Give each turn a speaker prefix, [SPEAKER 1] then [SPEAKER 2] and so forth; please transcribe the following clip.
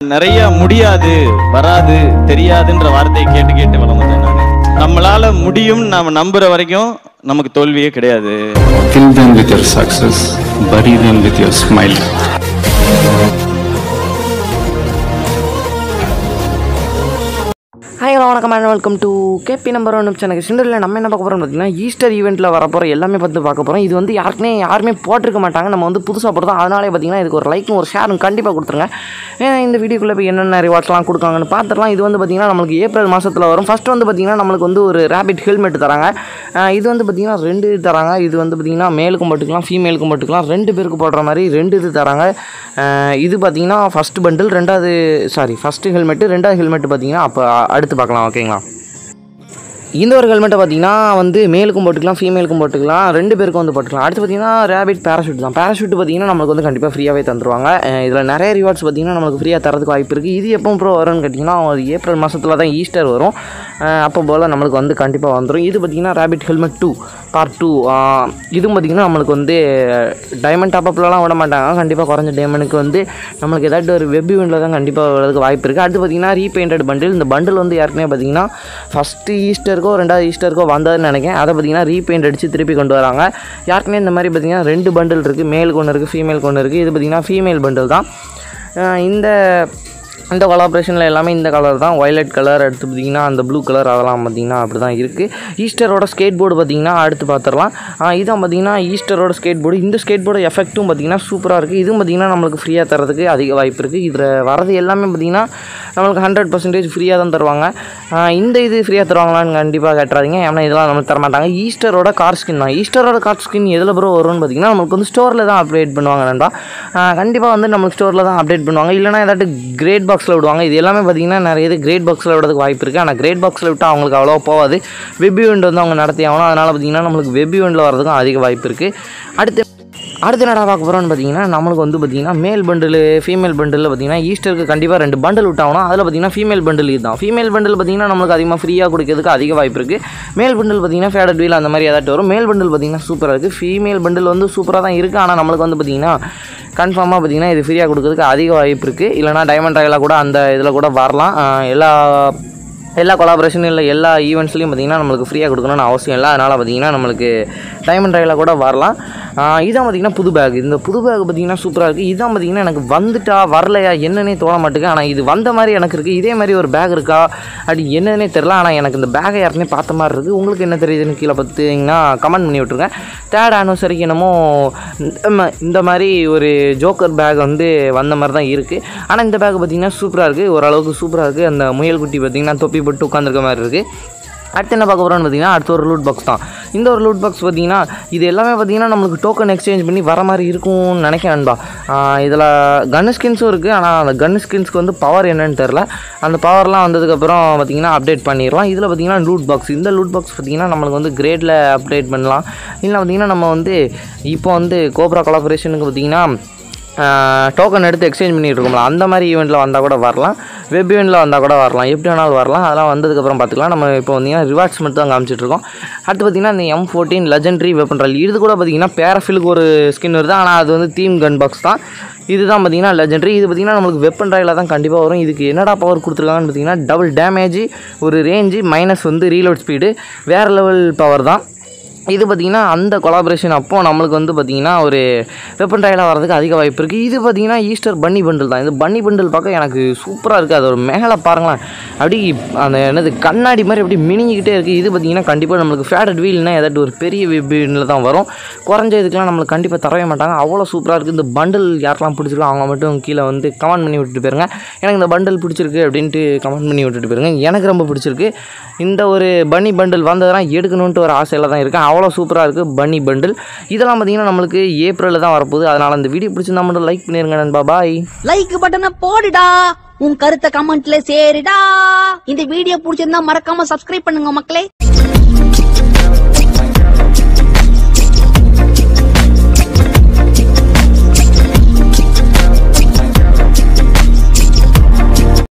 [SPEAKER 1] நிறைய முடியாது வராது தெரியாதுன்ற வார்த்தையை கேட்டு கேட்டு வளர்ந்தேன் நான் நம்மளால முடியும் நாம நம்புற வரைக்கும் நமக்கு தோல்வியே கிடையாது
[SPEAKER 2] Kill them with your success, bury them with your smile.
[SPEAKER 3] Hi hello வணக்கம் and welcome to KB number one channel சிண்டரில் நம்ம என்ன பார்க்க போகிறோம் பார்த்தீங்கன்னா ஈஸ்டர் ஈவெண்ட்டில் வரப்போகிற எல்லாமே பார்த்து பார்க்க போகிறோம் இது வந்து யாருக்குமே யாருமே போட்டிருக்க மாட்டாங்க நம்ம வந்து புதுசாக போடுறோம் அதனாலே பார்த்தீங்கன்னா இதுக்கு ஒரு லைக்கும் ஒரு ஷேரும் கண்டிப்பாக கொடுத்துருங்க ஏன்னா இந்த வீடியோக்குள்ளே போய் என்னென்ன ரிவார்ட்ஸ்லாம் கொடுக்காங்கன்னு பார்த்துடலாம் இது வந்து பார்த்தீங்கன்னா நம்மளுக்கு ஏப்ரல் மாதத்தில் வரும் ஃபஸ்ட்டு வந்து பார்த்தீங்கன்னா நம்மளுக்கு வந்து ஒரு ரேபிட் ஹெல்மெட் தராங்க அஹ் இது வந்து பார்த்தீங்கன்னா ரெண்டு இது தராங்க இது வந்து பார்த்தீங்கன்னா மேலுக்கும் போட்டுக்கலாம் ஃபீமேலுக்கும் போட்டுக்கலாம் ரெண்டு பேருக்கு போடுற மாதிரி ரெண்டு இது தராங்க அஹ் இது பார்த்தீங்கன்னா ஃபஸ்ட்டு பண்டில் ரெண்டாவது சாரி ஃபஸ்ட்டு ஹெல்மெட்டு ரெண்டாவது ஹெல்மெட் பார்த்தீங்கன்னா அப்போ அடுத்து பார்க்கலாம் ஓகேங்களா இந்த ஒரு ஹெல்மெட்டை பார்த்தீங்கன்னா வந்து மேலுக்கும் போட்டுக்கலாம் ஃபீமேலுக்கும் போட்டுக்கலாம் ரெண்டு பேருக்கும் வந்து போட்டுக்கலாம் அடுத்து பார்த்தீங்கன்னா ரேபிட் பேராஷூட் தான் பேராஷூட் பார்த்தீங்கன்னா நம்மளுக்கு வந்து கண்டிப்பாக ஃப்ரீயாகவே தந்துருவாங்க அஹ் இதில் நிறைய ரிவார்ட்ஸ் பார்த்தீங்கன்னா நம்மளுக்கு ஃப்ரீயாக தரதுக்கு வாய்ப்பு இருக்குது இது எப்போ ப்ரோ வரும்னு கேட்டிங்கன்னா ஒரு ஏப்ரல் மாதத்தில் தான் ஈஸ்டர் வரும் அஹ் அப்போ போல் நம்மளுக்கு வந்து கண்டிப்பாக வந்துடும் இது பார்த்தீங்கன்னா rapid helmet two part two இதுவும் பார்த்தீங்கன்னா நம்மளுக்கு வந்து டைமண்ட் டாப்அப்லலாம் விட மாட்டாங்க கண்டிப்பாக குறைஞ்ச டைமண்டுக்கு வந்து நம்மளுக்கு ஏதாச்சும் ஒரு வெப் ஈவெண்ட்டில் தான் கண்டிப்பாக வரதுக்கு வாய்ப்பு இருக்குது அடுத்து பார்த்தீங்கன்னா ரீபெயிண்டட் பண்டில் இந்த பண்டில் வந்து ஏற்கனவே பார்த்தீங்கன்னா ஃபஸ்ட்டு ஈஸ்டருக்கோ ரெண்டாவது ஈஸ்டருக்கோ வந்ததுன்னு நினைக்கிறேன் அதை பார்த்தீங்கன்னா ரீபெயிண்ட் அடித்து திருப்பி கொண்டு வராங்க யாருக்குமே இந்த மாதிரி பார்த்தீங்கன்னா ரெண்டு பண்டில் இருக்குது மேலுக்கு ஒன்று இருக்குது ஃபீமேலுக்கு ஒன்று இருக்குது இது பார்த்தீங்கன்னா ஃபீமேல் பண்டில் தான் அஹ் இந்த இந்த கொலாபரேஷனில் எல்லாமே இந்த கலர் தான் வயலட் கலர் அடுத்து பார்த்தீங்கன்னா அந்த ப்ளூ கலர் அதெல்லாம் பார்த்தீங்கன்னா அப்படி தான் இருக்குது ஈஸ்டரோட ஸ்கேட் போர்டு பார்த்தீங்கன்னா அடுத்து பார்த்துடலாம் ஆஹ் இதான் பார்த்தீங்கன்னா ஈஸ்டரோட ஸ்கேட் போர்டு இந்த ஸ்கேட் போர்டு எஃபெக்ட்டும் பார்த்தீங்கன்னா சூப்பராக இருக்குது இதுவும் பார்த்தீங்கன்னா நம்மளுக்கு ஃப்ரீயாக தரதுக்கு அதிக வாய்ப்பு இருக்குது இதில் வரது எல்லாமே பார்த்தீங்கன்னா நம்மளுக்கு ஹண்ட்ரட் பர்சன்டேஜ் ஃப்ரீயாக தான் தருவாங்க ஆஹ் இந்த இது ஃப்ரீயாக தருவாங்களான்னு கண்டிப்பாக கேட்டுறாதீங்க ஏன்னா இதெல்லாம் நமக்கு தர மாட்டாங்க ஈஸ்டரோட கார் ஸ்கின் தான் ஈஸ்டரோட கார் ஸ்கின் எதில் ப்ரோ வரும்னு பார்த்தீங்கன்னா நம்மளுக்கு வந்து ஸ்டோரில் தான் அப்டேட் பண்ணுவாங்க நண்பா கண்டிப்பாக வந்து நம்மளுக்கு ஸ்டோரில் தான் அப்டேட் பண்ணுவாங்க இல்லைனா ஏதாட்டும் கிரேட் பாக்ஸில் விடுவாங்க இது எல்லாமே பார்த்தீங்கன்னா நிறைய இது கிரேட் பாக்ஸில் விடுறதுக்கு வாய்ப்பு இருக்குது ஆனால் கிரேட் பாக்ஸில் விட்டால் அவங்களுக்கு அவ்வளோவா போகாது வெப் ஈவெண்ட் வந்து அவங்க நடத்தி ஆகணும் அதனால் பார்த்தீங்கன்னா நம்மளுக்கு வெப் ஈவெண்ட்டில் வரதுக்கும் அதிக வாய்ப்பு இருக்குது அடுத்து அடுத்து என்னடா பார்க்க போகிறோம்னு பார்த்தீங்கன்னா நம்மளுக்கு வந்து பார்த்தீங்கன்னா மேல் பண்டில் ஃபீமேல் பண்டில் பார்த்தீங்கன்னா ஈஸ்டருக்கு கண்டிப்பாக ரெண்டு பண்டில் விட்டாகணும் அதில் பார்த்தீங்கன்னா ஃபீமேல் பண்டில் இதுதான் ஃபீமேல் பண்டில் பார்த்தீங்கன்னா நம்மளுக்கு அதிகமாக ஃப்ரீயாக கொடுக்கறதுக்கு அதிக வாய்ப்பு இருக்குது மேல் பண்டில் பார்த்தீங்கன்னா ஃபேடட் வீல் அந்த மாதிரி ஏதாட்டும் வரும் மேல் பண்டில் பார்த்தீங்கன்னா சூப்பராக இருக்குது ஃபீமேல் பண்டில் வந்து சூப்பராக தான் இருக்குது ஆனால் நம்மளுக்கு வந்து பார்த்தீங்கன்னா கன்ஃபார்மாக பார்த்தீங்கன்னா இது ஃப்ரீயாக கொடுக்கறதுக்கு அதிக வாய்ப்பு இருக்குது இல்லைனா டைமண்ட் ராயலாக கூட அந்த இதில் கூட வரலாம் ஆஹ் எல்லா எல்லா கொலாபரேஷனும் இல்லை எல்லா ஈவெண்ட்ஸ்லையும் பார்த்தீங்கன்னா நம்மளுக்கு ஃப்ரீயாக கொடுக்கணும்னு அவசியம் இல்லை அதனால் பார்த்தீங்கன்னா நம்மளுக்கு டைமண்ட் ராயில் கூட வரலாம் ஆஹ் இதான் பார்த்தீங்கன்னா புது பேக் இந்த புது பேக் பார்த்தீங்கன்னா சூப்பராக இருக்குது இதான் பார்த்தீங்கன்னா எனக்கு வந்துட்டா வரலையா என்னன்னே தோண மாட்டேங்குது ஆனால் இது வந்த மாதிரி எனக்கு இருக்குது இதே மாதிரி ஒரு பேக் இருக்கா அப்படி என்னன்னே தெரில ஆனால் எனக்கு இந்த பேக்கை யாருனே பார்த்த மாதிரி இருக்குது உங்களுக்கு என்ன தெரியுதுன்னு கீழே பார்த்தீங்கன்னா கமெண்ட் பண்ணி விட்ருங்க தேர்ட் ஆனிவர்சரிக்கு என்னமோ இந்த ம- இந்த மாதிரி ஒரு ஜோக்கர் பேக் வந்து வந்த மாதிரி தான் இருக்குது ஆனால் இந்த பேக் பார்த்தீங்கன்னா சூப்பராக இருக்குது ஓரளவுக்கு சூப்பராக இருக்குது அந்த முயல் குட்டி பார்த்தீங்கன்னா தொப்பி போட்டு உட்காந்துருக்க மாதிரி இருக்குது அடுத்து என்ன பார்க்க போகிறோம்னு பார்த்தீங்கன்னா அடுத்து ஒரு லூட் பாக்ஸ் தான் இந்த ஒரு லூட் பாக்ஸ் பார்த்தீங்கன்னா இது எல்லாமே பார்த்தீங்கன்னா நம்மளுக்கு டோக்கன் எக்ஸ்சேஞ்ச் பண்ணி வர மாதிரி இருக்கும்னு நினைக்கிறேன் நண்பா இதில் கன் ஸ்கின்ஸும் இருக்குது ஆனால் அந்த கன் ஸ்கின்ஸ்க்கு வந்து பவர் என்னன்னு தெரில அந்த பவர்லாம் வந்ததுக்கப்புறம் பார்த்தீங்கன்னா அப்டேட் பண்ணிடலாம் இதில் பார்த்தீங்கன்னா லூட் பாக்ஸ் இந்த லூட் பாக்ஸ் பார்த்தீங்கன்னா நம்மளுக்கு வந்து கிரேடில் அப்டேட் பண்ணலாம் இல்லை பார்த்தீங்கன்னா நம்ம வந்து இப்போ வந்து கோப்ரா கொலாபரேஷனுக்கு பார்த்தீங்கன்னா டோக்கன் எடுத்து எக்ஸ்சேஞ்ச் பண்ணிட்டு இருக்கோம்ல அந்த மாதிரி ஈவெண்ட்டில் வந்தால் கூட வரலாம் வெப் ஈவெண்ட்டில் வந்தால் கூட வரலாம் எப்படி வேணாலும் வரலாம் அதெல்லாம் வந்ததுக்கப்புறம் பார்த்துக்கலாம் நம்ம இப்போ வந்தீங்கன்னா ரிவார்ட்ஸ் மட்டும் தான் காமிச்சிட்டு இருக்கோம் அடுத்து பார்த்தீங்கன்னா இந்த எம் ஃபோர்டீன் லெஜெண்டரி வெப்பன் ரல் இது கூட பார்த்தீங்கன்னா பேரஃபிலுக்கு ஒரு ஸ்கின் வருது ஆனால் அது வந்து தீம் கன் பாக்ஸ் தான் இதுதான் பார்த்தீங்கன்னா லெஜெண்டரி இது பார்த்தீங்கன்னா நம்மளுக்கு வெப்பன் ராயில் தான் கண்டிப்பாக வரும் இதுக்கு என்னடா பவர் கொடுத்துருக்காங்கன்னு பார்த்தீங்கன்னா டபுள் டேமேஜ் ஒரு ரேஞ்சு மைனஸ் வந்து ரீலோட் ஸ்பீடு வேறு லெவல் பவர் தான் இது பார்த்திங்கன்னா அந்த கொலாபரேஷன் அப்போ நம்மளுக்கு வந்து பார்த்திங்கன்னா ஒரு வெப்பன் ட்ரையலாக வரதுக்கு அதிக வாய்ப்பு இருக்குது இது பார்த்திங்கன்னா ஈஸ்டர் பன்னி பண்டில் தான் இது பன்னி பண்டில் பார்க்க எனக்கு சூப்பராக இருக்குது அது ஒரு மேலே பாருங்களேன் அப்படி அந்த என்னது கண்ணாடி மாதிரி அப்படி மினிங்கிக்கிட்டே இருக்குது இது பார்த்திங்கன்னா கண்டிப்பாக நம்மளுக்கு ஃபேடட் வீல்னா ஏதாட்டும் ஒரு பெரிய வீலில் தான் வரும் குறைஞ்ச இதுக்கெலாம் நம்மளுக்கு கண்டிப்பாக தரவே மாட்டாங்க அவ்வளோ சூப்பராக இருக்குது இந்த பண்டில் யாருக்கெல்லாம் பிடிச்சிருக்கோ அவங்க மட்டும் கீழே வந்து கமெண்ட் பண்ணி விட்டுட்டு போயிருங்க எனக்கு இந்த பண்டில் பிடிச்சிருக்கு அப்படின்ட்டு கமெண்ட் பண்ணி விட்டுட்டு போயிருங்க எனக்கு ரொம்ப பிடிச்சிருக்கு இந்த ஒரு பன்னி பண்டில் வந்ததெல்லாம் எடுக்கணுன்ட்டு ஒரு ஆசையில் தான் இருக்கேன் அவ்வளோ சூப்பராக இருக்குது பன்னி பண்டில் இதெல்லாம் பார்த்தீங்கன்னா நம்மளுக்கு ஏப்ரலில் தான் வரப்போகுது அதனால் அந்த வீடியோ பிடிச்சிருந்தா மட்டும் லைக் பண்ணிருங்க நண்பா பாய்
[SPEAKER 4] லைக் பட்டனை போடுடா உன் கருத்தை கமெண்ட்ல சேருடா இந்த வீடியோ பிடிச்சிருந்தா மறக்காம சப்ஸ்கிரைப் பண்ணுங்க மக்களே